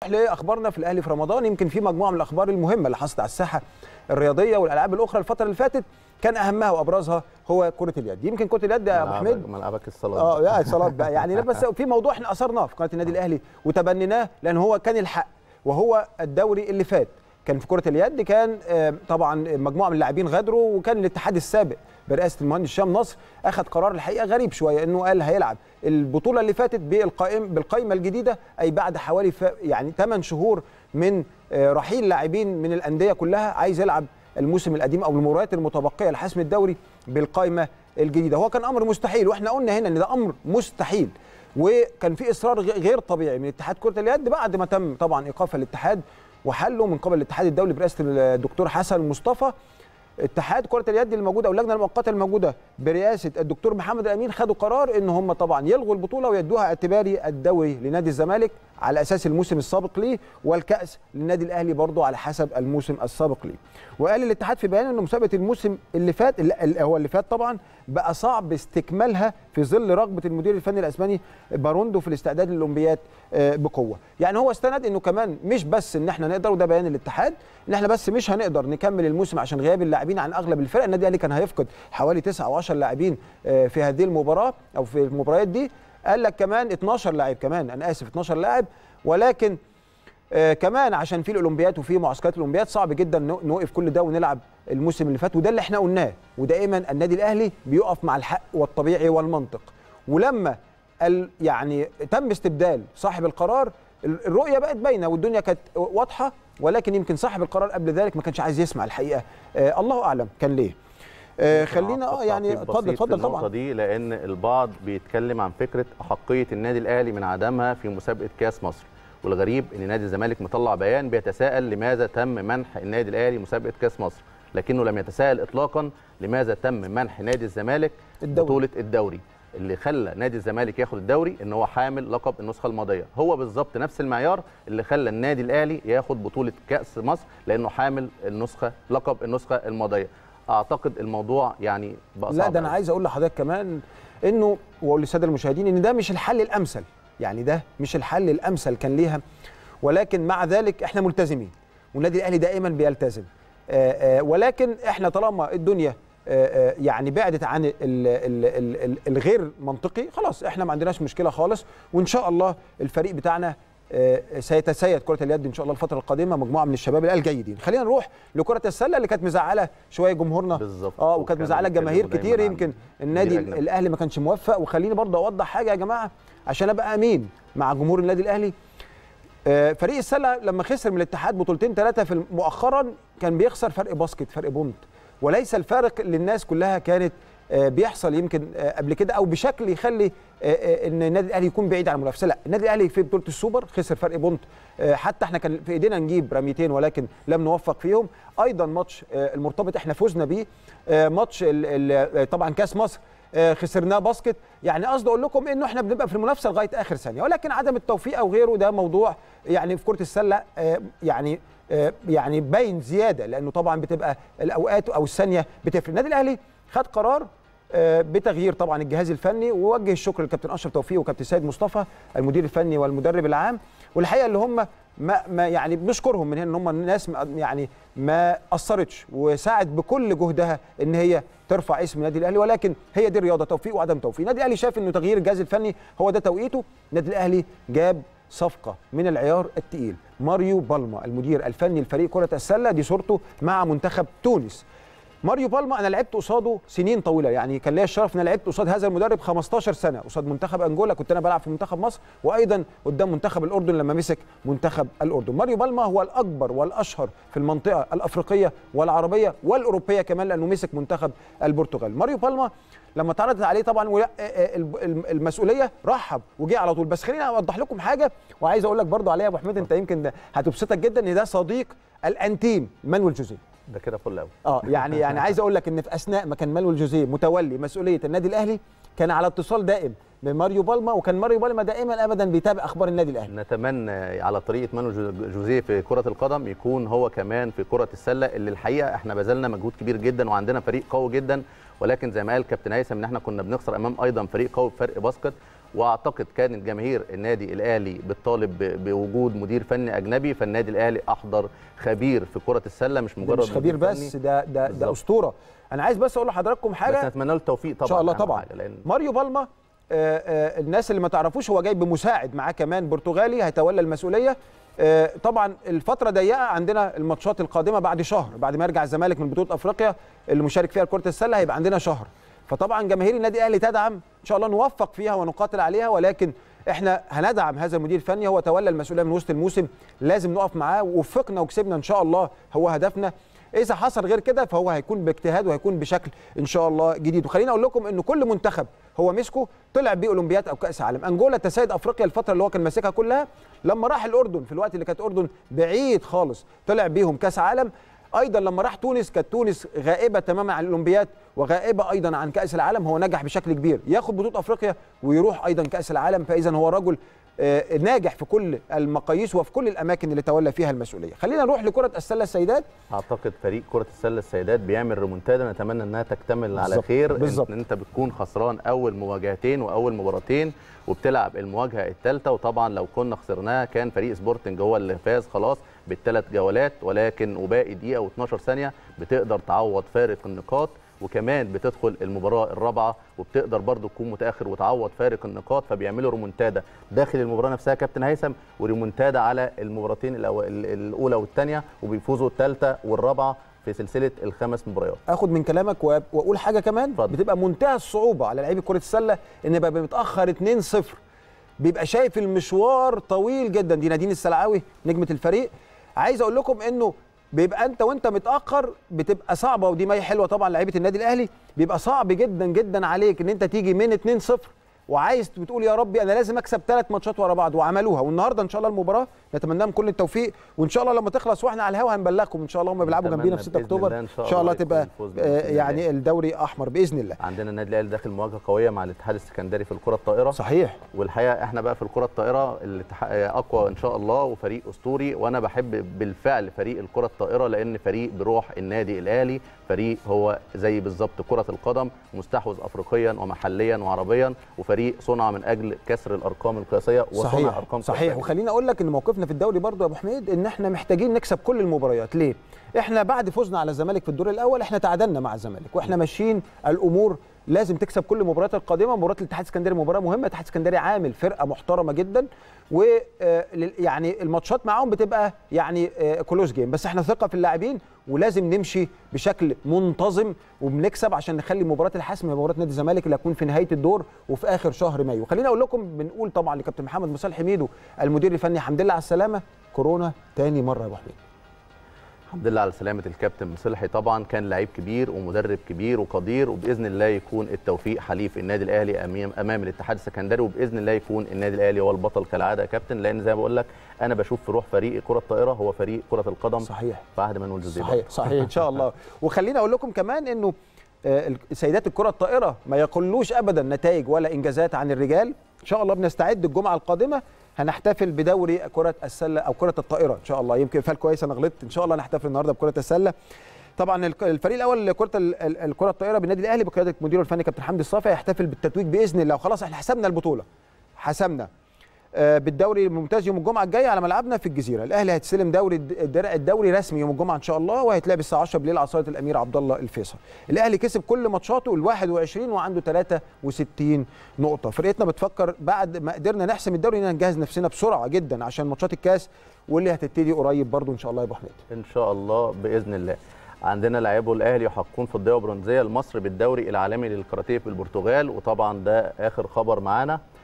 نروح لاخبارنا في الاهلي في رمضان يمكن في مجموعه من الاخبار المهمه اللي حصلت على الساحه الرياضيه والالعاب الاخرى الفتره اللي فاتت كان اهمها وابرزها هو كره اليد يمكن كره اليد يا ابو حميد ملعبك الصلاه اه لا الصلاه بقى يعني لا بس في موضوع احنا اثرناه في قناه النادي الاهلي وتبنيناه لان هو كان الحق وهو الدوري اللي فات كان في كره اليد كان آه، طبعا مجموعه من اللاعبين غادروا وكان الاتحاد السابق برئاسه المهندس هشام نصر اخذ قرار الحقيقه غريب شويه انه قال هيلعب البطوله اللي فاتت بالقائم بالقائمه الجديده اي بعد حوالي ف... يعني 8 شهور من آه، رحيل لاعبين من الانديه كلها عايز يلعب الموسم القديم او المباريات المتبقيه لحسم الدوري بالقائمه الجديده هو كان امر مستحيل واحنا قلنا هنا ان ده امر مستحيل وكان في اصرار غ- غير طبيعي من اتحاد كره اليد بعد ما تم طبعا ايقاف الاتحاد وحله من قبل الاتحاد الدولي برئاسه الدكتور حسن مصطفى اتحاد كره اليد الموجوده او اللجنه المؤقته الموجوده برئاسه الدكتور محمد الامين خدوا قرار ان هم طبعا يلغوا البطوله ويدوها اعتباري الدوري لنادي الزمالك على اساس الموسم السابق ليه والكاس للنادي الاهلي برضه على حسب الموسم السابق ليه وقال الاتحاد في بيان ان مسابقه الموسم اللي فات اللي اللي هو اللي فات طبعا بقى صعب استكمالها في ظل رغبه المدير الفني الاسباني باروندو في الاستعداد للاولمبياد آه، بقوه يعني هو استند انه كمان مش بس ان احنا نقدر وده بيان الاتحاد ان احنا بس مش هنقدر نكمل الموسم عشان غياب اللاعبين عن اغلب الفرق النادي الاهلي كان هيفقد حوالي 9 او 10 لاعبين آه، في هذه المباراه او في المباريات دي قال لك كمان 12 لاعب كمان انا اسف 12 لاعب ولكن آه كمان عشان في الاولمبياد وفي معسكرات الاولمبياد صعب جدا نو- نوقف كل ده ونلعب الموسم اللي فات وده اللي احنا قلناه ودائما النادي الاهلي بيقف مع الحق والطبيعي والمنطق ولما ال يعني تم استبدال صاحب القرار ال- الرؤيه بقت باينه والدنيا كانت واضحه ولكن يمكن صاحب القرار قبل ذلك ما كانش عايز يسمع الحقيقه آه الله اعلم كان ليه آه خلينا اه يعني تعقيب اتفضل بسيط في اتفضل النقطة طبعا دي لأن البعض بيتكلم عن فكرة أحقية النادي الأهلي من عدمها في مسابقة كأس مصر والغريب إن نادي الزمالك مطلع بيان بيتساءل لماذا تم منح النادي الأهلي مسابقة كأس مصر لكنه لم يتساءل إطلاقا لماذا تم منح نادي الزمالك الدوري. بطولة الدوري اللي خلى نادي الزمالك ياخد الدوري ان هو حامل لقب النسخه الماضيه هو بالظبط نفس المعيار اللي خلى النادي الاهلي ياخد بطوله كاس مصر لانه حامل النسخه لقب النسخه الماضيه اعتقد الموضوع يعني بقى لا صعب ده انا أوي. عايز اقول لحضرتك كمان انه واقول للساده المشاهدين ان ده مش الحل الامثل يعني ده مش الحل الامثل كان ليها ولكن مع ذلك احنا ملتزمين والنادي الاهلي دائما بيلتزم آه، آه، ولكن احنا طالما الدنيا آه، آه، يعني بعدت عن ال- ال- ال- ال- الغير منطقي خلاص احنا ما عندناش مشكله خالص وان شاء الله الفريق بتاعنا آه، سيتسيد كره اليد ان شاء الله الفتره القادمه مجموعه من الشباب الجيدين خلينا نروح لكره السله اللي كانت مزعله شويه جمهورنا بالظبط. اه وكانت وكانوا مزعله جماهير بيتكلموا كتير دايماً عن يمكن مدير النادي أجنبي. الاهلي ما كانش موفق وخليني برضه اوضح حاجه يا جماعه عشان ابقى امين مع جمهور النادي الاهلي آه، فريق السله لما خسر من الاتحاد بطولتين ثلاثه في الم- مؤخرا كان بيخسر فرق باسكت فرق بونت وليس الفارق اللي الناس كلها كانت آه، بيحصل يمكن آه، قبل كده او بشكل يخلي آه، آه، ان النادي الاهلي يكون بعيد عن المنافسه لا النادي الاهلي في بطوله السوبر خسر فرق بونت آه، حتى احنا كان في ايدينا نجيب رميتين ولكن لم نوفق فيهم ايضا ماتش آه، المرتبط احنا فزنا بيه آه، ماتش ال- ال- آه، طبعا كاس مصر آه، خسرناه باسكت يعني قصدي اقول لكم انه احنا بنبقى في المنافسه لغايه اخر ثانيه ولكن عدم التوفيق او غيره ده موضوع يعني في كره السله آه، يعني آه، يعني باين زياده لانه طبعا بتبقى الاوقات او الثانيه بتفرق النادي الاهلي خد قرار آه، بتغيير طبعا الجهاز الفني ووجه الشكر للكابتن اشرف توفيق وكابتن سيد مصطفى المدير الفني والمدرب العام والحقيقه اللي هم ما, ما يعني بنشكرهم من هنا ان هم الناس ما- يعني ما قصرتش وساعد بكل جهدها ان هي ترفع اسم النادي الاهلي ولكن هي دي الرياضه توفيق وعدم توفيق النادي الاهلي شاف انه تغيير الجهاز الفني هو ده توقيته النادي الاهلي جاب صفقه من العيار الثقيل ماريو بالما المدير الفني لفريق كره السله دي صورته مع منتخب تونس ماريو بالما انا لعبت قصاده سنين طويله يعني كان ليا الشرف ان انا لعبت قصاد هذا المدرب 15 سنه قصاد منتخب انجولا كنت انا بلعب في منتخب مصر وايضا قدام منتخب الاردن لما مسك منتخب الاردن ماريو بالما هو الاكبر والاشهر في المنطقه الافريقيه والعربيه والاوروبيه كمان لانه مسك منتخب البرتغال ماريو بالما لما اتعرضت عليه طبعا ولا- آه، آه، الب- الم- المسؤوليه رحب وجه على طول بس خليني اوضح لكم حاجه وعايز اقول لك برضو عليها يا ابو حميد انت يمكن ده هتبسطك جدا ان ده صديق الانتيم مانويل جوزيه ده كده فل قوي اه يعني يعني عايز اقول لك ان في اثناء ما كان مانويل جوزيه متولي مسؤوليه النادي الاهلي كان على اتصال دائم بماريو بالما وكان ماريو بالما دائما ابدا بيتابع اخبار النادي الاهلي نتمنى على طريقه مانو جو- جوزيه في كره القدم يكون هو كمان في كره السله اللي الحقيقه احنا بذلنا مجهود كبير جدا وعندنا فريق قوي جدا ولكن زي ما قال كابتن هيثم ان احنا كنا بنخسر امام ايضا فريق قوي بفرق باسكت واعتقد كانت جماهير النادي الاهلي بتطالب ب- بوجود مدير فني اجنبي فالنادي الاهلي احضر خبير في كره السله مش ده مجرد مش خبير مدير بس فني. ده ده ده بالظبط. اسطوره انا عايز بس اقول لحضراتكم بس حاجه نتمنى له التوفيق طبعا ان شاء الله أهم طبعا حاجة، لان ماريو بالما آه، آه، الناس اللي ما تعرفوش هو جاي بمساعد معاه كمان برتغالي هيتولى المسؤوليه آه، طبعا الفتره ضيقه عندنا الماتشات القادمه بعد شهر بعد ما يرجع الزمالك من بطوله افريقيا اللي مشارك فيها كره السله هيبقى عندنا شهر فطبعا جماهير النادي الاهلي تدعم ان شاء الله نوفق فيها ونقاتل عليها ولكن احنا هندعم هذا المدير الفني هو تولى المسؤوليه من وسط الموسم لازم نقف معاه ووفقنا وكسبنا ان شاء الله هو هدفنا اذا حصل غير كده فهو هيكون باجتهاد وهيكون بشكل ان شاء الله جديد وخليني اقول لكم ان كل منتخب هو مسكه طلع بيه اولمبياد او كاس عالم انجولا تسيد افريقيا الفتره اللي هو كان ماسكها كلها لما راح الاردن في الوقت اللي كانت الاردن بعيد خالص طلع بيهم كاس عالم ايضا لما راح تونس كانت تونس غائبه تماما عن الاولمبياد وغائبه ايضا عن كاس العالم هو نجح بشكل كبير ياخد بطوله افريقيا ويروح ايضا كاس العالم فاذا هو رجل آه، ناجح في كل المقاييس وفي كل الاماكن اللي تولى فيها المسؤوليه خلينا نروح لكره السله السيدات اعتقد فريق كره السله السيدات بيعمل ريمونتادا نتمنى انها تكتمل على بالظبط، خير بالظبط. ان انت بتكون خسران اول مواجهتين واول مباراتين وبتلعب المواجهه الثالثه وطبعا لو كنا خسرناها كان فريق سبورتنج هو اللي فاز خلاص بالثلاث جولات ولكن وباقي دقيقه و12 ثانيه بتقدر تعوض فارق النقاط وكمان بتدخل المباراه الرابعه وبتقدر برضو تكون متاخر وتعوض فارق النقاط فبيعملوا ريمونتادا داخل المباراه نفسها يا كابتن هيثم وريمونتادا على المباراتين الأو- ال- الاولى والثانيه وبيفوزوا الثالثه والرابعه في سلسله الخمس مباريات اخد من كلامك وأ- واقول حاجه كمان اتفضل. بتبقى منتهى الصعوبه على لعيبه كره السله ان يبقى متاخر 2-0 بيبقى شايف المشوار طويل جدا دي نادين السلعاوي نجمه الفريق عايز اقول لكم انه بيبقى انت وانت متاخر بتبقى صعبه ودي مي حلوه طبعا لعيبه النادي الاهلي بيبقى صعب جدا جدا عليك ان انت تيجي من 2-0 وعايز بتقول يا ربي انا لازم اكسب ثلاث ماتشات ورا بعض وعملوها والنهارده ان شاء الله المباراه نتمنى لهم كل التوفيق وان شاء الله لما تخلص واحنا على الهوا هنبلغكم ان شاء الله هم بيلعبوا نتمنى جنبينا في 6 بإذن اكتوبر الله إن شاء ان شاء الله الله تبقى يكون الفوز آه، بإذن يعني الدوري احمر باذن الله عندنا النادي الاهلي داخل مواجهه قويه مع الاتحاد السكندري في الكره الطائره صحيح والحقيقه احنا بقى في الكره الطائره الاتحاد اقوى ان شاء الله وفريق اسطوري وانا بحب بالفعل فريق الكره الطائره لان فريق بروح النادي الاهلي فريق هو زي بالظبط كره القدم مستحوذ افريقيا ومحليا وعربيا وفريق صنع من اجل كسر الارقام القياسيه وصنع صحيح ارقام صحيح قياسية. وخليني اقول لك ان موقفنا في الدوري برضو يا ابو حميد ان احنا محتاجين نكسب كل المباريات ليه احنا بعد فوزنا على الزمالك في الدور الاول احنا تعادلنا مع الزمالك واحنا ماشيين الامور لازم تكسب كل المباريات القادمه مباراه الاتحاد السكندري مباراه مهمه الاتحاد السكندري عامل فرقه محترمه جدا و آه، لل- يعني الماتشات معاهم بتبقى يعني كلوز جيم بس احنا ثقه في اللاعبين ولازم نمشي بشكل منتظم وبنكسب عشان نخلي مباراه الحسم هي مباراه نادي الزمالك اللي هتكون في نهايه الدور وفي اخر شهر مايو خليني اقول لكم بنقول طبعا لكابتن محمد مصالح حميدو المدير الفني حمد لله على السلامه كورونا تاني مره يا ابو حميد الحمد لله على سلامه الكابتن مصلحي طبعا كان لعيب كبير ومدرب كبير وقدير وباذن الله يكون التوفيق حليف النادي الاهلي امام امام الاتحاد السكندري وباذن الله يكون النادي الاهلي هو البطل كالعاده يا كابتن لان زي ما بقول لك انا بشوف في روح فريق كره الطائره هو فريق كره القدم صحيح في عهد مانويل جوزيه صحيح صحيح ان شاء الله وخليني اقول لكم كمان انه آه، سيدات الكره الطائره ما يقلوش ابدا نتائج ولا انجازات عن الرجال ان شاء الله بنستعد الجمعه القادمه هنحتفل بدوري كره السله او كره الطائره ان شاء الله يمكن فال كويس انا غلطت ان شاء الله نحتفل النهارده بكره السله طبعا الك- الفريق الاول لكره ال- ال- الكره الطائره بالنادي الاهلي بقياده مديره الفني كابتن حمدي الصافي هيحتفل بالتتويج باذن الله وخلاص احنا حسمنا البطوله حسمنا آه، بالدوري الممتاز يوم الجمعه الجايه على ملعبنا في الجيزيره الاهلي هيتستلم دوري الدرع الدوري رسمي يوم الجمعه ان شاء الله وهيتلعب الساعه 10 بالليل على صاله الامير عبد الله الفيصل الاهلي كسب كل ماتشاته ال 21 وعنده 63 نقطه فرقتنا بتفكر بعد ما قدرنا نحسم الدوري ان نجهز نفسنا بسرعه جدا عشان ماتشات الكاس واللي هتبتدي قريب برضو ان شاء الله يا ابو حميد ان شاء الله باذن الله عندنا لاعبو الاهلي يحققون فضيه وبرونزيه لمصر بالدوري العالمي للكاراتيه في البرتغال وطبعا ده اخر خبر معانا